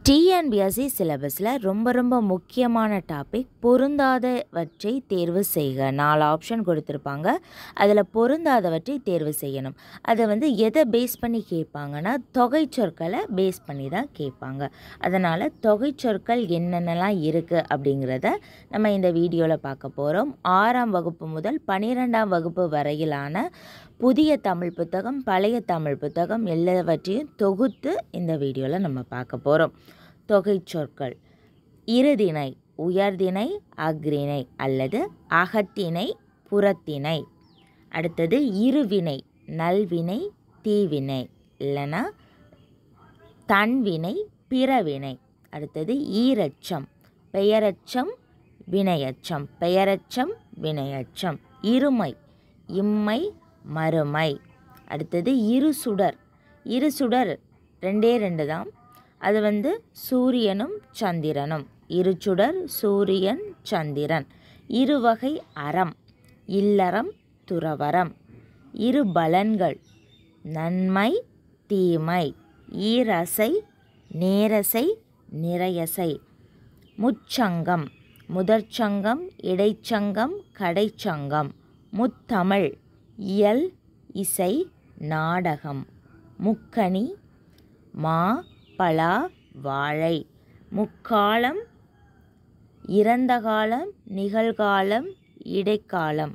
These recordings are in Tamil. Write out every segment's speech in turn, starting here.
டிஎன்பிஎஸ்சி சிலபஸில் ரொம்ப ரொம்ப முக்கியமான டாபிக் பொருந்தாதவற்றை தேர்வு செய்க நாலு ஆப்ஷன் கொடுத்துருப்பாங்க அதில் பொருந்தாதவற்றை தேர்வு செய்யணும் அதை வந்து எதை பேஸ் பண்ணி கேட்பாங்கன்னா தொகை சொற்களை பேஸ் பண்ணி தான் கேட்பாங்க அதனால் தொகை சொற்கள் என்னென்னலாம் இருக்குது அப்படிங்கிறத நம்ம இந்த வீடியோவில் பார்க்க போகிறோம் ஆறாம் வகுப்பு முதல் பன்னிரெண்டாம் வகுப்பு வரையிலான புதிய தமிழ் புத்தகம் பழைய தமிழ் புத்தகம் எல்லாவற்றையும் தொகுத்து இந்த வீடியோவில் நம்ம பார்க்க போகிறோம் தொகை சொற்கள் இருதிணை உயர்திணை அஃறிணை அல்லது அகத்திணை புறத்திணை அடுத்தது இருவினை நல்வினை தீவினை இல்லைன்னா தன்வினை பிறவினை அடுத்தது ஈரச்சம் பெயரச்சம் வினையச்சம் பெயரச்சம் வினையச்சம் இருமை இம்மை மறுமை அடுத்தது இரு சுடர் இரு சுடர் ரெண்டே ரெண்டு தான் அது வந்து சூரியனும் சந்திரனும் இரு சுடர் சூரியன் சந்திரன் இருவகை அறம் இல்லறம் துறவரம் இரு பலன்கள் நன்மை தீமை ஈரசை நேரசை நிறையசை முச்சங்கம் முதற்சங்கம் இடைச்சங்கம் கடைச்சங்கம் முத்தமிழ் இயல் இசை நாடகம் முக்கணி மா பலா வாழை முக்காலம் இறந்த காலம் நிகழ்காலம் இடைக்காலம்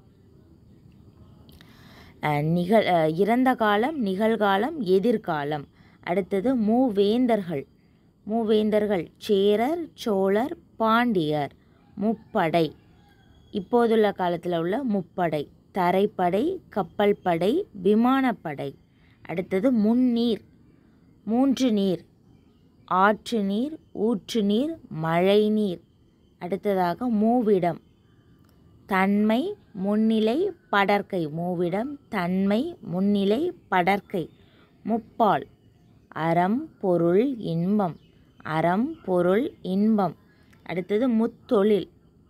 அஹ், நிகழ் அஹ், இறந்த காலம் நிகழ்காலம் எதிர்காலம் அடுத்தது மூவேந்தர்கள் மூவேந்தர்கள் சேரர் சோழர் பாண்டியர் முப்படை இப்போதுள்ள காலத்தில் உள்ள முப்படை தரைப்படை கப்பல் படை விமானப்படை அடுத்தது முன்னீர் மூன்று நீர் ஆற்று நீர் ஊற்று நீர் மழை நீர் அடுத்ததாக மூவிடம் தன்மை முன்னிலை படர்க்கை மூவிடம் தன்மை முன்னிலை படர்க்கை முப்பால் அறம் பொருள் இன்பம் அறம் பொருள் இன்பம் அடுத்தது முத்தொழில்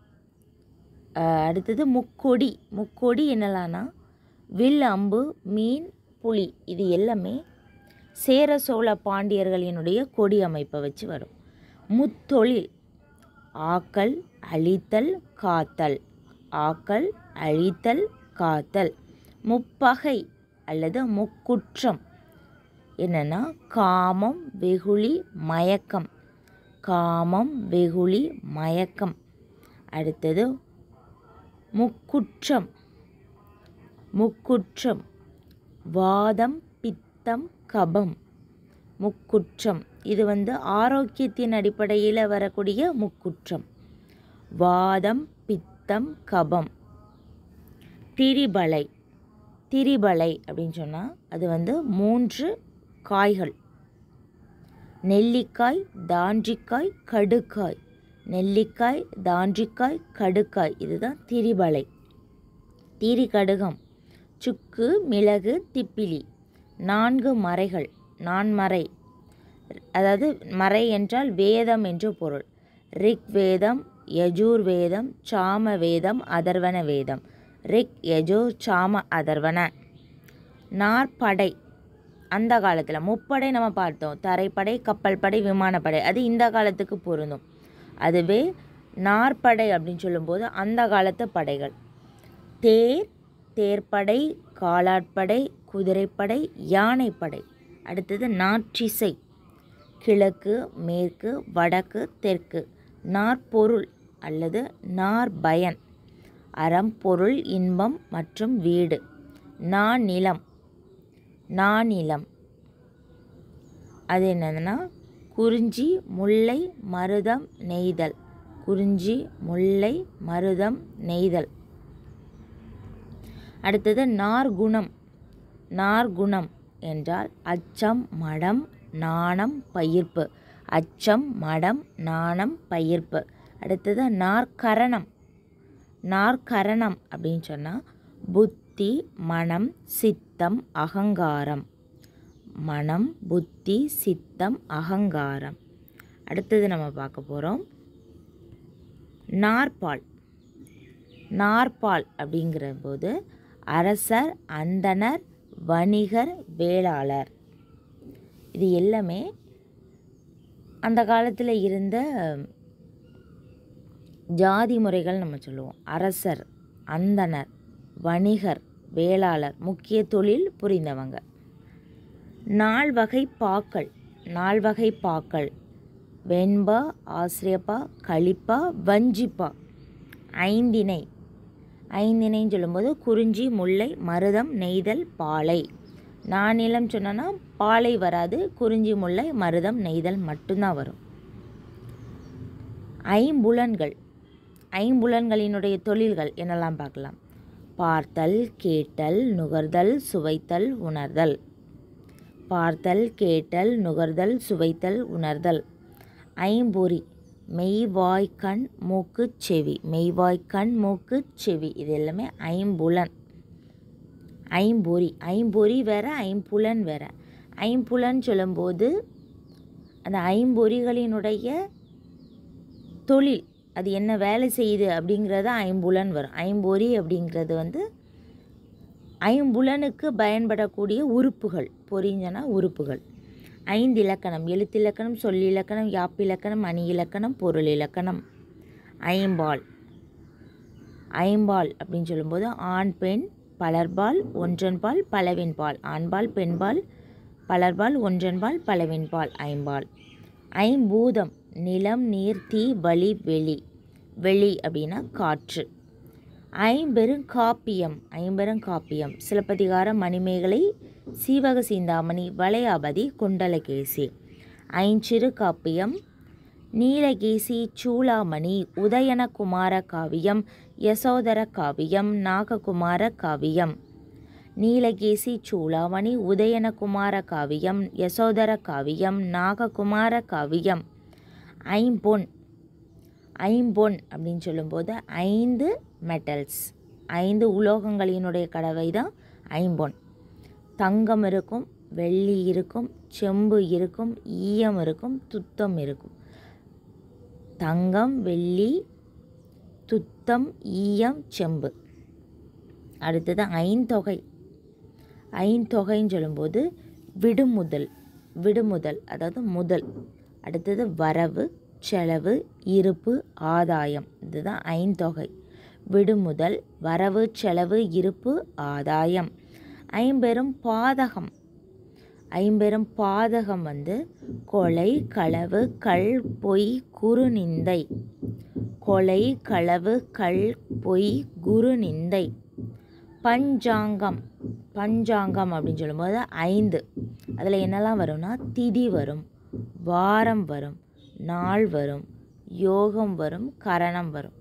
அஹ், அடுத்தது முக்கொடி முக்கொடி என்னலான்னா வில் அம்பு மீன் புலி இது எல்லாமே சேர சோழ பாண்டியர்களினுடைய கொடி அமைப்பை வச்சு வரும் முத்தொழில் ஆக்கல் அழித்தல் காத்தல் ஆக்கல் அழித்தல் காத்தல் முப்பகை அல்லது முக்குற்றம் என்னன்னா காமம் வெகுளி மயக்கம் காமம் வெகுளி மயக்கம் அடுத்தது முக்குற்றம் முக்குற்றம் வாதம் பித்தம் கபம் முக்குற்றம் இது வந்து ஆரோக்கியத்தின் அடிப்படையில் வரக்கூடிய முக்குற்றம் வாதம் பித்தம் கபம் திரிபலை திரிபலை அப்படின்னு சொன்னால் அது வந்து மூன்று காய்கள் நெல்லிக்காய் தாண்டிக்காய் கடுக்காய் நெல்லிக்காய் தாண்டிக்காய் கடுக்காய் இதுதான் திரிபலை திரி கடுகம் சுக்கு மிளகு திப்பிலி நான்கு மறைகள் நான்மறை அதாவது மறை என்றால் வேதம் என்று பொருள் ரிக் வேதம் யஜூர் வேதம் சாம வேதம் அதர்வன வேதம் ரிக் யஜூர் சாம அதர்வன நாற்படை அந்த காலத்தில் முப்படை நம்ம பார்த்தோம் தரைப்படை கப்பல் படை விமானப்படை அது இந்த காலத்துக்கு பொருந்தும் அதுவே நாற்படை அப்படின்னு சொல்லும்போது அந்த காலத்து படைகள் தேர் தேர்ப்படை காலாட்படை குதிரைப்படை யானைப்படை அடுத்தது நாற்றிசை கிழக்கு மேற்கு வடக்கு தெற்கு நாற்பொருள் அல்லது நாற்பயன் அறம் பொருள் இன்பம் மற்றும் வீடு நாநிலம் நாநிலம் அது என்னதுன்னா குறிஞ்சி முல்லை மருதம் நெய்தல் குறிஞ்சி முல்லை மருதம் நெய்தல் அடுத்தது நார்குணம் நார்குணம் என்றால் அச்சம் மடம் நாணம் பயிர்ப்பு அச்சம் மடம் நாணம் பயிர்ப்பு அடுத்தது நாற்கரணம் நாற்கரணம் அப்படின்னு சொன்னால் புத்தி மனம் சித்தம் அகங்காரம் மனம் புத்தி சித்தம் அகங்காரம் அடுத்தது நம்ம பார்க்க போகிறோம் நாற்பால் நாற்பால் அப்படிங்கிற போது அரசர் அந்தணர் வணிகர் வேளாளர் இது எல்லாமே அந்த காலத்தில் இருந்த ஜாதி முறைகள் நம்ம சொல்லுவோம் அரசர் அந்தணர் வணிகர் வேளாளர் முக்கிய தொழில் புரிந்தவங்க நால்வகை பாக்கள் நால்வகை பாக்கள் வெண்பா ஆசிரியப்பா களிப்பா வஞ்சிப்பா ஐந்திணை ஐந்திணைன்னு சொல்லும்போது குறிஞ்சி முல்லை மருதம் நெய்தல் பாலை நானிலம் சொன்னோன்னா பாலை வராது குறிஞ்சி முல்லை மருதம் நெய்தல் மட்டும்தான் வரும் ஐம்புலன்கள் ஐம்புலன்களினுடைய தொழில்கள் என்னெல்லாம் பார்க்கலாம் பார்த்தல் கேட்டல் நுகர்தல் சுவைத்தல் உணர்தல் பார்த்தல் கேட்டல் நுகர்தல் சுவைத்தல் உணர்தல் ஐம்பொறி மெய்வாய் கண் மூக்கு செவி மெய்வாய் கண் மூக்கு செவி இது எல்லாமே ஐம்புலன் ஐம்பொறி ஐம்பொறி வேற ஐம்புலன் வேற ஐம்புலன் சொல்லும்போது அந்த ஐம்பொறிகளினுடைய தொழில் அது என்ன வேலை செய்யுது அப்படிங்கிறது ஐம்புலன் வரும் ஐம்பொறி அப்படிங்கிறது வந்து ஐம்புலனுக்கு பயன்படக்கூடிய உறுப்புகள் பொறிஞ்சனா உறுப்புகள் ஐந்து இலக்கணம் எழுத்திலக்கணம் சொல்லிலக்கணம் யாப்பிலக்கணம் அணி இலக்கணம் பொருள் இலக்கணம் ஐம்பால் ஐம்பால் அப்படின்னு சொல்லும்போது ஆண் பெண் பலர்பால் ஒன்றன்பால் பலவின்பால் ஆண்பால் பெண்பால் பலர்பால் ஒன்றன்பால் பலவின்பால் ஐம்பால் ஐம்பூதம் நிலம் நீர் தீ வழி வெளி வெளி அப்படின்னா காற்று ஐம்பெரும் காப்பியம் ஐம்பெரும் காப்பியம் சிலப்பதிகாரம் மணிமேகலை சீவக சிந்தாமணி வளையாபதி குண்டலகேசி ஐஞ்சிறு காப்பியம் நீலகேசி சூளாமணி உதயனகுமார காவியம் யசோதர காவியம் நாககுமார காவியம் நீலகேசி சூளாமணி உதயனகுமார காவியம் யசோதர காவியம் நாககுமார காவியம் ஐம்பொன் ஐம்பொன் அப்படின்னு சொல்லும்போது ஐந்து மெட்டல்ஸ் ஐந்து உலோகங்களினுடைய கடவை தான் ஐம்பொன் தங்கம் இருக்கும் வெள்ளி இருக்கும் செம்பு இருக்கும் ஈயம் இருக்கும் துத்தம் இருக்கும் தங்கம் வெள்ளி துத்தம் ஈயம் செம்பு அடுத்தது ஐந்தொகை ஐந்தொகைன்னு சொல்லும்போது விடுமுதல் விடுமுதல் அதாவது முதல் அடுத்தது வரவு செலவு இருப்பு ஆதாயம் இதுதான் ஐந்தொகை விடுமுதல் வரவு செலவு இருப்பு ஆதாயம் ஐம்பெரும் பாதகம் ஐம்பெரும் பாதகம் வந்து கொலை களவு கள் பொய் குறுநிந்தை கொலை களவு கள் பொய் குரு நிந்தை பஞ்சாங்கம் பஞ்சாங்கம் அப்படின்னு சொல்லும்போது ஐந்து அதில் என்னெல்லாம் வரும்னா திதி வரும் வாரம் வரும் நாள் வரும் யோகம் வரும் கரணம் வரும்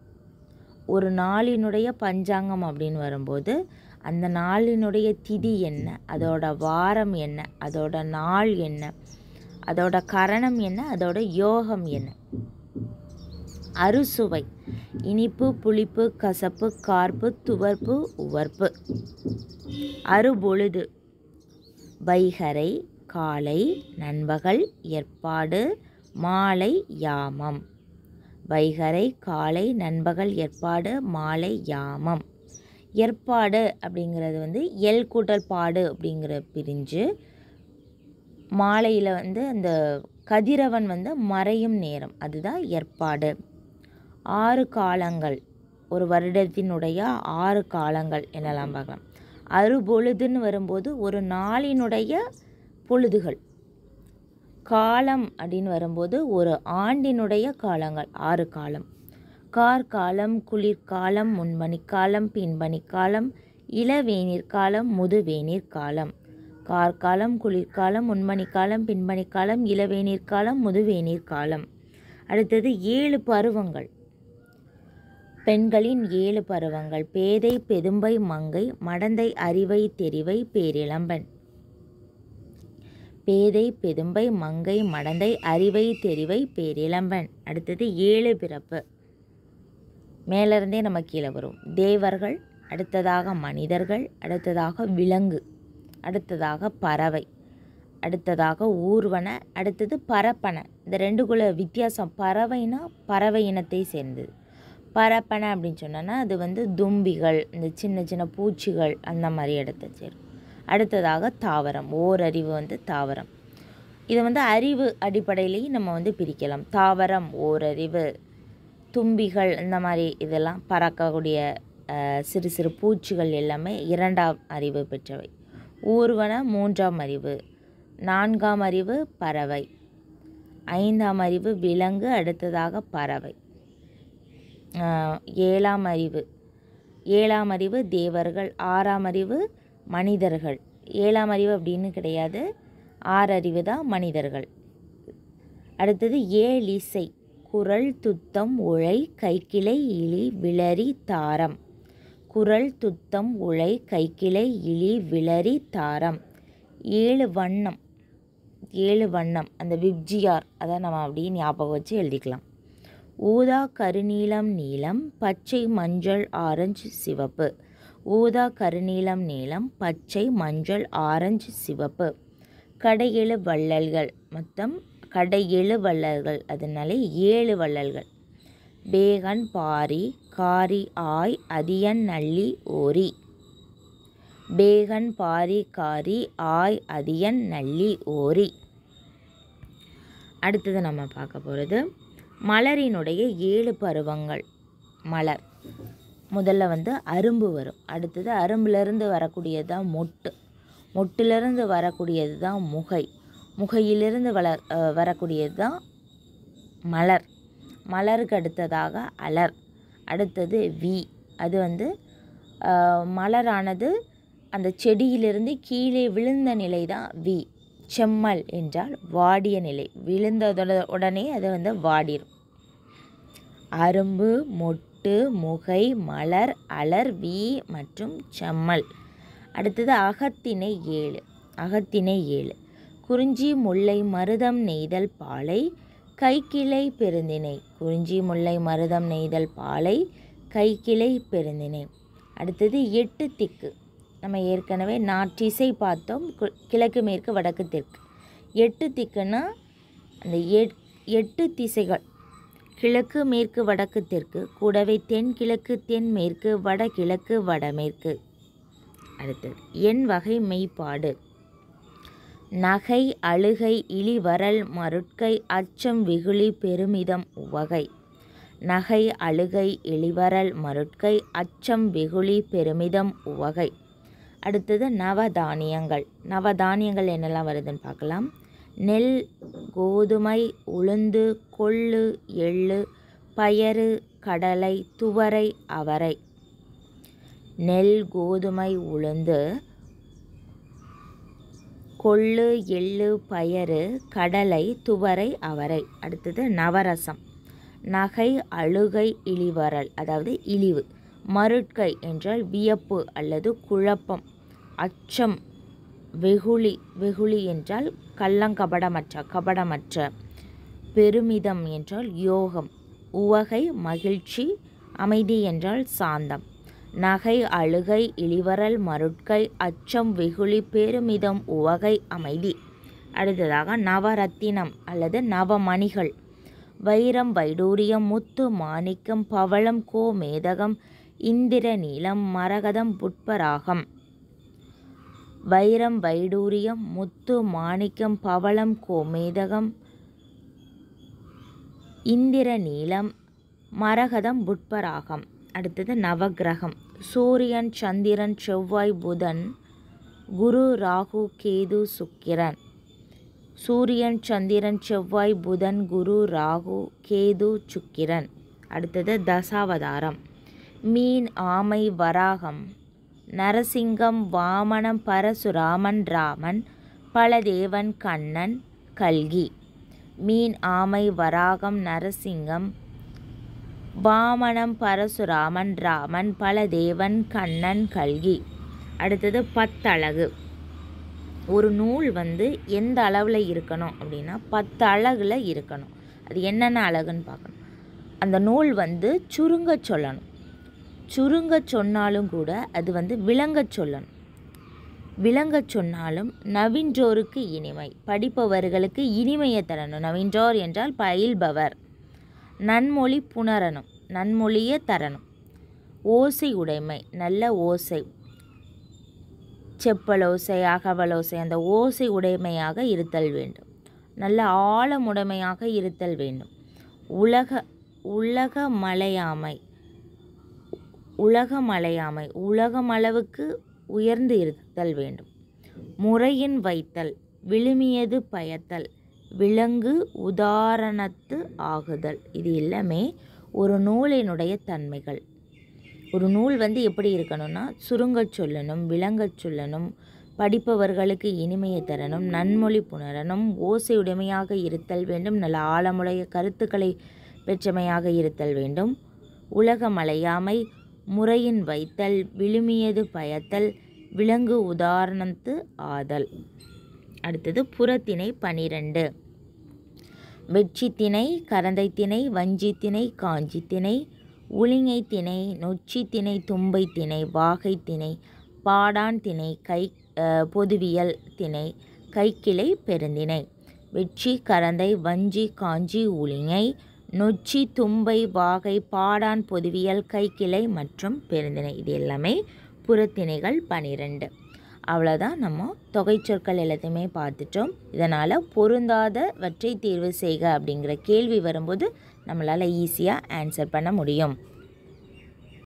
ஒரு நாளினுடைய பஞ்சாங்கம் அப்படின்னு வரும்போது அந்த நாளினுடைய திதி என்ன அதோட வாரம் என்ன அதோட நாள் என்ன அதோட கரணம் என்ன அதோட யோகம் என்ன அறுசுவை இனிப்பு புளிப்பு கசப்பு கார்ப்பு துவர்ப்பு உவர்ப்பு அறுபொழுது வைகரை காலை நண்பகல் ஏற்பாடு மாலை யாமம் வைகரை காலை நண்பகல் ஏற்பாடு மாலை யாமம் ஏற்பாடு அப்படிங்கிறது வந்து எல் கூட்டல் பாடு அப்படிங்கிற பிரிஞ்சு மாலையில் வந்து அந்த கதிரவன் வந்து மறையும் நேரம் அதுதான் ஏற்பாடு ஆறு காலங்கள் ஒரு வருடத்தினுடைய ஆறு காலங்கள் என்னெல்லாம் பார்க்கலாம் அறுபொழுதுன்னு வரும்போது ஒரு நாளினுடைய பொழுதுகள் காலம் அப்படின்னு வரும்போது ஒரு ஆண்டினுடைய காலங்கள் ஆறு காலம் கார்காலம் குளிர்காலம் முன்பனிக்காலம் பின்பனிக்காலம் இளவேநீர் காலம் முதுவேநீர் காலம் கார்காலம் குளிர்காலம் முன்மணிக்காலம் பின்பனிக்காலம் இளவேநீர் காலம் முதுவேநீர் காலம் அடுத்தது ஏழு பருவங்கள் பெண்களின் ஏழு பருவங்கள் பேதை பெதும்பை மங்கை மடந்தை அறிவை தெரிவை பேரிளம்பன் பேதை பெதும்பை மங்கை மடந்தை அறிவை தெரிவை பேரிளம்பன் அடுத்தது ஏழு பிறப்பு மேலிருந்தே நம்ம கீழே வரும் தேவர்கள் அடுத்ததாக மனிதர்கள் அடுத்ததாக விலங்கு அடுத்ததாக பறவை அடுத்ததாக ஊர்வன அடுத்தது பரப்பன இந்த ரெண்டுக்குள்ள வித்தியாசம் பறவைனா பறவை இனத்தை சேர்ந்தது பரப்பன அப்படின்னு சொன்னோன்னா அது வந்து தும்பிகள் இந்த சின்ன சின்ன பூச்சிகள் அந்த மாதிரி இடத்த சேரும் அடுத்ததாக தாவரம் ஓரறிவு வந்து தாவரம் இதை வந்து அறிவு அடிப்படையிலையும் நம்ம வந்து பிரிக்கலாம் தாவரம் ஓரறிவு தும்பிகள் இந்த மாதிரி இதெல்லாம் பறக்கக்கூடிய அஹ், சிறு சிறு பூச்சிகள் எல்லாமே இரண்டாம் அறிவு பெற்றவை ஊர்வன மூன்றாம் அறிவு நான்காம் அறிவு பறவை ஐந்தாம் அறிவு விலங்கு அடுத்ததாக பறவை ஆஹ், ஏழாம் அறிவு ஏழாம் அறிவு தேவர்கள் ஆறாம் அறிவு மனிதர்கள் ஏழாம் அறிவு அப்படின்னு கிடையாது ஆறு அறிவு தான் மனிதர்கள் அடுத்தது ஏழிசை குரல் துத்தம் உழை கைக்கிளை இழி விளரி தாரம் குரல் துத்தம் உழை கைக்கிளை இழி விளரி தாரம் ஏழு வண்ணம் ஏழு வண்ணம் அந்த விப்ஜிஆர் அதை நம்ம அப்படியே ஞாபகம் வச்சு எழுதிக்கலாம் ஊதா கருநீலம் நீலம் பச்சை மஞ்சள் ஆரஞ்சு சிவப்பு ஊதா கருநீலம் நீலம் பச்சை மஞ்சள் ஆரஞ்சு சிவப்பு கடையெழு வள்ளல்கள் மொத்தம் கடையெழு வள்ளல்கள் அதனால ஏழு வள்ளல்கள் பேகன் பாரி காரி ஆய் அதியன் நள்ளி ஓரி பேகன் பாரி காரி ஆய் அதியன் நள்ளி ஓரி அடுத்தது நம்ம பார்க்க போகிறது மலரினுடைய ஏழு பருவங்கள் மலர் முதல்ல வந்து அரும்பு வரும் அடுத்தது அரும்பிலிருந்து வரக்கூடியது தான் மொட்டு மொட்டிலிருந்து வரக்கூடியது தான் முகை முகையிலிருந்து வள அஹ் வரக்கூடியது தான் மலர் மலருக்கு அடுத்ததாக அலர் அடுத்தது வி அது வந்து அஹ், மலரானது அந்த செடியிலிருந்து கீழே விழுந்த நிலை தான் வி செம்மல் என்றால் வாடிய நிலை விழுந்ததோட உடனே அது வந்து வாடிரும் அரும்பு மொட்டு முகை மலர் அலர் வி மற்றும் செம்மல் அடுத்தது அகத்திணை ஏழு அகத்திணை ஏழு குறிஞ்சி முல்லை மருதம் நெய்தல் பாலை கைக்கிளை பெருந்திணை குறிஞ்சி முல்லை மருதம் நெய்தல் பாலை கைக்கிளை பெருந்திணை அடுத்தது எட்டு திக்கு நம்ம ஏற்கனவே நாற்றிசை பார்த்தோம் கு- கிழக்கு மேற்கு வடக்கு தெற்கு எட்டு திக்குன்னா அந்த எட் எட்டு திசைகள் கிழக்கு மேற்கு வடக்கு தெற்கு கூடவே தென்கிழக்கு தென்மேற்கு வடகிழக்கு வடமேற்கு அடுத்தது எண் வகை மெய்ப்பாடு நகை அழுகை இழிவரல் மருட்கை அச்சம் வெகுளி பெருமிதம் உவகை நகை அழுகை இழிவரல் மருட்கை அச்சம் வெகுளி பெருமிதம் உவகை அடுத்தது நவதானியங்கள் நவதானியங்கள் என்னெல்லாம் வருதுன்னு பார்க்கலாம் நெல் கோதுமை உளுந்து கொள்ளு எள்ளு பயறு கடலை துவரை அவரை நெல் கோதுமை உளுந்து கொள்ளு எள்ளு பயறு கடலை துவரை அவரை அடுத்தது நவரசம் நகை அழுகை இழிவரல் அதாவது இழிவு மருட்கை என்றால் வியப்பு அல்லது குழப்பம் அச்சம் வெகுளி வெகுளி என்றால் கள்ளங்கபடமற்ற கபடமற்ற பெருமிதம் என்றால் யோகம் உவகை மகிழ்ச்சி அமைதி என்றால் சாந்தம் நகை அழுகை இளிவரல் மருட்கை அச்சம் வெகுளி பெருமிதம் உவகை அமைதி அடுத்ததாக நவரத்தினம் அல்லது நவமணிகள் வைரம் வைடூரியம் முத்து மாணிக்கம் பவளம் கோமேதகம் இந்திர நீலம் மரகதம் புட்பராகம் வைரம் வைடூரியம் முத்து மாணிக்கம் பவளம் கோமேதகம் இந்திர நீலம் மரகதம் புட்பராகம் அடுத்தது நவக்கிரகம் சூரியன் சந்திரன் செவ்வாய் புதன் குரு ராகு கேது சுக்கிரன் சூரியன் சந்திரன் செவ்வாய் புதன் குரு ராகு கேது சுக்கிரன் அடுத்தது தசாவதாரம் மீன் ஆமை வராகம் நரசிங்கம் வாமனம் பரசுராமன் ராமன் பலதேவன் கண்ணன் கல்கி மீன் ஆமை வராகம் நரசிங்கம் வாமனம் பரசுராமன் ராமன் பலதேவன் கண்ணன் கல்கி அடுத்தது பத்தழகு ஒரு நூல் வந்து எந்த அளவில் இருக்கணும் அப்படின்னா பத்து அழகில் இருக்கணும் அது என்னென்ன அழகுன்னு பார்க்கணும் அந்த நூல் வந்து சுருங்க சொல்லணும் சுருங்க சொன்னாலும் கூட அது வந்து விளங்கச் சொல்லணும் விளங்கச் சொன்னாலும் நவின்றோருக்கு இனிமை படிப்பவர்களுக்கு இனிமையை தரணும் நவின்றோர் என்றால் பயில்பவர் நன்மொழி புணரணும் நன்மொழியை தரணும் ஓசை உடைமை நல்ல ஓசை செப்பலோசை அகவலோசை அந்த ஓசை உடைமையாக இருத்தல் வேண்டும் நல்ல ஆழமுடைமையாக இருத்தல் வேண்டும் உலக உலக மலையாமை உலகமலையாமை உலகமளவுக்கு உயர்ந்து இருத்தல் வேண்டும் முறையின் வைத்தல் விழுமியது பயத்தல் விலங்கு உதாரணத்து ஆகுதல் இது எல்லாமே ஒரு நூலினுடைய தன்மைகள் ஒரு நூல் வந்து எப்படி இருக்கணும்னா சுருங்கச் சொல்லணும் விளங்கச் சொல்லணும் படிப்பவர்களுக்கு இனிமையை தரணும் நன்மொழி புணரணும் ஓசையுடைமையாக இருத்தல் வேண்டும் நல்ல ஆழமுடைய கருத்துக்களை பெற்றமையாக இருத்தல் வேண்டும் உலகமலையாமை முறையின் வைத்தல் விழுமியது பயத்தல் விலங்கு உதாரணத்து ஆதல் அடுத்தது புறத்திணை பனிரெண்டு வெட்சி திணை கரந்தை திணை வஞ்சி திணை காஞ்சி திணை உளிங்கை திணை நொச்சி திணை தும்பை திணை வாகை திணை பாடான் திணை கை அஹ், பொதுவியல் திணை கைக்கிளை பெருந்திணை வெட்சி கரந்தை வஞ்சி காஞ்சி உளிங்கை நொச்சி தும்பை வாகை பாடான் பொதுவியல் கைக்கிளை மற்றும் பெருந்திணை இது எல்லாமே புறத்திணைகள் பனிரெண்டு அவ்வளோதான் நம்ம தொகை சொற்கள் எல்லாத்தையுமே பார்த்துட்டோம் இதனால் பொருந்தாதவற்றை தேர்வு செய்க அப்படிங்கிற கேள்வி வரும்போது நம்மளால் ஈஸியாக ஆன்சர் பண்ண முடியும்